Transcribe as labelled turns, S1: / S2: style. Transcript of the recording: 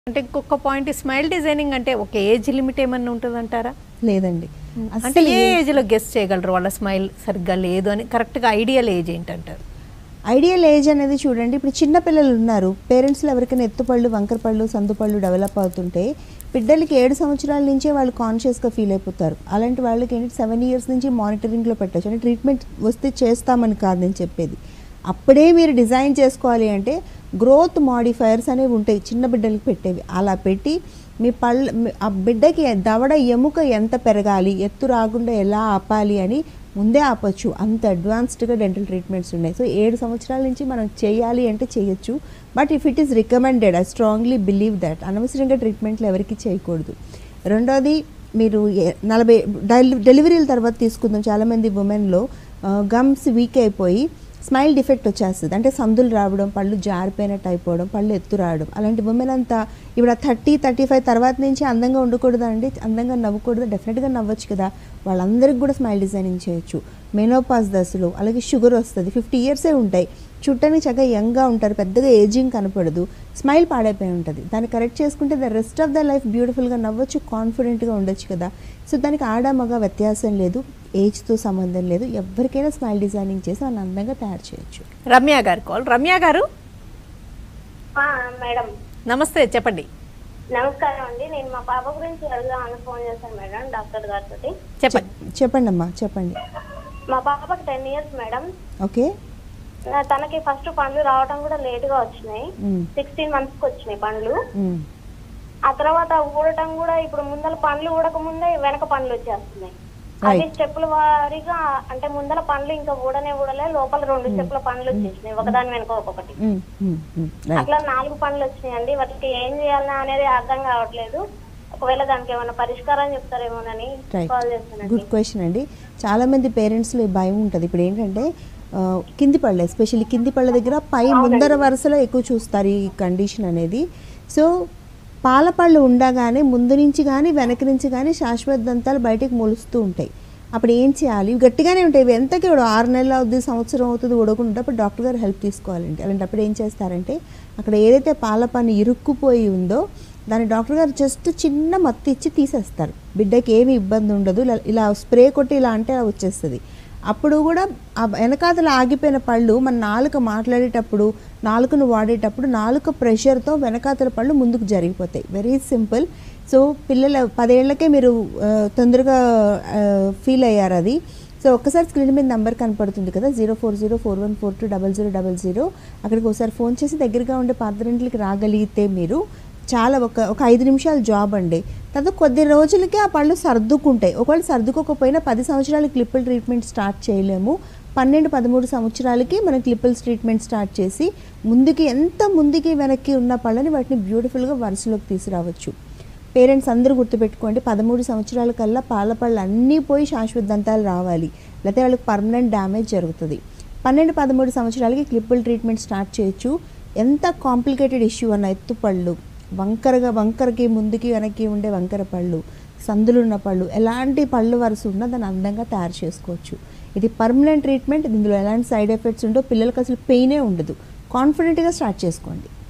S1: అంటే ఇంకొక point smile designing అంటే ఒక ఏజ్ లిమిట్ ఏమన్నా ఉంటుందంటారా
S2: లేదండి
S1: అంటే
S2: అసలు
S1: ఏ
S2: ఏ-
S1: ఏజ్ లో గెస్ట్ చేయగలరు వాళ్ళ స్మైల్ సరిగ్గా లేదు అని కరెక్ట్ గా ఐడియల్ ఏజ్ ఏంటంటారు
S2: ఐడియల్ ఏజ్ అనేది చూడండి ఇప్పుడు చిన్న పిల్లలు ఉన్నారు పేరెంట్స్లో ఎవరికైనా ఎత్తుపళ్ళు వంకరపళ్ళు సందుపళ్ళు డెవలప్ అవుతుంటే బిడ్డలకి ఏడు సంవత్సరాల నుంచే వాళ్ళు కాన్షియస్గా ఫీల్ అయిపోతారు అలాంటి వాళ్ళకి ఏంటి సెవెన్ ఇయర్స్ నుంచి మానిటరింగ్లో పెట్టచ్చు అంటే ట్రీట్మెంట్ వస్తే చేస్తామని కాదు నేను చెప్పేది అప్పుడే మీరు డిజైన్ చేసుకోవాలి అంటే గ్రోత్ మాడిఫైయర్స్ అనేవి ఉంటాయి చిన్న బిడ్డలకి పెట్టేవి అలా పెట్టి మీ పళ్ళ మీ- ఆ బిడ్డకి దవడ ఎముక ఎంత పెరగాలి ఎత్తు రాకుండా ఎలా ఆపాలి అని ముందే ఆపొచ్చు అంత అడ్వాన్స్డ్గా డెంటల్ ట్రీట్మెంట్స్ ఉన్నాయి సో ఏడు సంవత్సరాల నుంచి మనం చేయాలి అంటే చేయొచ్చు but if it is recommended I strongly believe that అనవసరంగా ట్రీట్మెంట్లు ఎవరికి చేయకూడదు రెండోది మీరు ఏ- నలభై డెలి డెలివరీల తర్వాత తీసుకుందాం చాలామంది ఉమెన్లో గమ్స్ వీక్ అయిపోయి స్మైల్ డిఫెక్ట్ వచ్చేస్తుంది అంటే సందులు రావడం పళ్ళు జారిపోయినట్టు అయిపోవడం పళ్ళు ఎత్తు రావడం అలాంటి ఉమెన్ అంతా ఇప్పుడు థర్టీ థర్టీ ఫైవ్ తర్వాత నుంచి అందంగా ఉండకూడదా అండి అందంగా నవ్వకూడదు డెఫినెట్గా నవ్వచ్చు కదా వాళ్ళందరికీ కూడా స్మైల్ డిజైనింగ్ చేయొచ్చు మెనోపాస్ దశలో అలాగే షుగర్ వస్తుంది ఫిఫ్టీ ఇయర్సే ఉంటాయి చుట్టానికి చక్కగా యంగ్గా ఉంటారు పెద్దగా ఏజింగ్ కనపడదు స్మైల్ పాడైపోయి ఉంటుంది దాన్ని కరెక్ట్ చేసుకుంటే the rest of the life బ్యూటిఫుల్గా నవ్వచ్చు కాన్ఫిడెంట్గా ఉండొచ్చు కదా సో దానికి ఆడ మగ వ్యత్యాసం లేదు ఏజ్తో సంబంధం లేదు ఎవరికైనా స్మైల్ డిజైనింగ్ చేసి వాళ్ళని అందంగా తయారు చేయొచ్చు
S1: రమ్య గారు కాల్ రమ్య గారు
S3: ఆ, మేడం
S1: నమస్తే చెప్పండి
S3: నమస్కారం అండి నేను మా పాప గురించి అడుగుదామని ఫోన్ చేశాను మేడం డాక్టర్ గారితో
S1: చెప్పండి
S2: చెప్పండి అమ్మా చెప్పండి
S3: మా పాపకి టెన్ ఇయర్స్ మేడం
S2: ఓకే
S3: ఆ, తనకి ఫస్ట్ పండ్లు రావడం కూడా లేట్ గా వచ్చినాయి
S2: మ్మ్.
S3: సిక్స్టీన్ మంత్స్ కి వచ్చినాయి పండ్లు
S2: మ్మ్.
S3: ఆ తర్వాత ఊడటం కూడా ఇప్పుడు ముందల పండ్లు ఊడక ముందే వెనక పండ్లు వచ్చేస్తున్నాయి అది
S2: Right.
S3: స్టెప్పుల వారీగా అంటే ముందల పండ్లు ఇంకా ఊడనే ఊడలే లోపల రెండు స్టెప్పుల పండ్లు వచ్చేసినాయి ఒకదాని వెనక ఒక్కొక్కటి
S2: మ్మ్. మ్మ్. మ్మ్. రైట్
S3: అట్లా నాలుగు పనులు వచ్చినాయండి వాటికి ఏం చేయాలన్నా అనేది అర్థం కావట్లేదు ఒకవేళ దానికి ఏమైనా పరిష్కారం చెప్తారేమోనని
S2: రైట్
S3: కాల్ చేస్తానండి
S2: గుడ్ క్వశ్చన్ అండి చాలామంది పేరెంట్స్లో ఈ భయం ఉంటుంది ఇప్పుడు ఏంటంటే ఆ, కింది పళ్ళు ఎస్పెషల్లీ కింది పళ్ళ దగ్గర పై ముందర వరుసలో ఎక్కువ చూస్తారు ఈ కండిషన్ అనేది సో పాల పళ్ళు ఉండగానే ముందు నుంచి కానీ వెనక నుంచి కానీ శాశ్వత దంతాలు బయటకు మొలుస్తూ ఉంటాయి అప్పుడు ఏం చేయాలి ఇవి గట్టిగానే ఉంటాయి ఇవి ఎంతకి ఇప్పుడు ఆరు నెలలు అవుతుంది సంవత్సరం అవుతుంది ఉడకుండా అప్పుడు డాక్టర్ గారు హెల్ప్ తీసుకోవాలండి అలాంటప్పుడు ఏం చేస్తారంటే అక్కడ ఏదైతే పాల పన్ను ఇరుక్కుపోయి ఉందో దాన్ని డాక్టర్ గారు జస్ట్ చిన్న మత్తు ఇచ్చి తీసేస్తారు బిడ్డకి ఏమి ఇబ్బంది ఉండదు ఇలా- ఇలా స్ప్రే కొట్టి ఇలా అంటే అలా వచ్చేస్తుంది అప్పుడు కూడా ఆ వెనకాతల ఆగిపోయిన పళ్ళు మన నాలుక మాట్లాడేటప్పుడు నాలుకను వాడేటప్పుడు నాలుక ప్రెషర్తో వెనకాతల పళ్ళు ముందుకు జరిగిపోతాయి వెరీ సింపుల్ సో పిల్లల పదేళ్లకే మీరు ఆ, తొందరగా ఫీల్ అయ్యారు అది సో ఒక్కసారి స్క్రీన్ మీద నెంబర్ కనపడుతుంది కదా zero four zero four one four two double zero double zero అక్కడికి ఒకసారి ఫోన్ చేసి దగ్గరగా ఉండే పాత్రంట్లకి రాగలిగితే మీరు చాలా ఒక ఒక ఐదు నిమిషాల జాబ్ అండి తర్వాత కొద్ది రోజులకి ఆ పళ్ళు సర్దుకుంటాయి ఒకవేళ సర్దుకోకపోయినా పది సంవత్సరాలు క్లిప్పుల ట్రీట్మెంట్ స్టార్ట్ చేయలేము పన్నెండు పదమూడు సంవత్సరాలకి మనం క్లిప్పుల్స్ ట్రీట్మెంట్ స్టార్ట్ చేసి ముందుకి ఎంత ముందుకి వెనక్కి ఉన్న పళ్ళని వాటిని బ్యూటిఫుల్గా వరుసలోకి తీసుకురావచ్చు పేరెంట్స్ అందరూ గుర్తుపెట్టుకోండి పదమూడు సంవత్సరాల కల్లా పాల పళ్ళు అన్నీ పోయి శాశ్వత దంతాలు రావాలి లేకపోతే వాళ్ళకి పర్మనెంట్ డ్యామేజ్ జరుగుతుంది పన్నెండు పదమూడు సంవత్సరాలకి క్లిప్పుల ట్రీట్మెంట్ స్టార్ట్ చేయొచ్చు ఎంత కాంప్లికేటెడ్ ఇష్యూ అన్న ఎత్తుపళ్ళు వంకరగా వంకరకి ముందుకి వెనక్కి ఉండే వంకర పళ్ళు సందులున్న పళ్ళు ఎలాంటి పళ్ళు వరుస ఉన్నా దాన్ని అందంగా తయారు చేసుకోవచ్చు ఇది పర్మనెంట్ ట్రీట్మెంట్ ఇందులో ఎలాంటి సైడ్ ఎఫెక్ట్స్ ఉండో పిల్లలకి అసలు పెయినే ఉండదు కాన్ఫిడెంట్గా స్టార్ట్ చేసుకోండి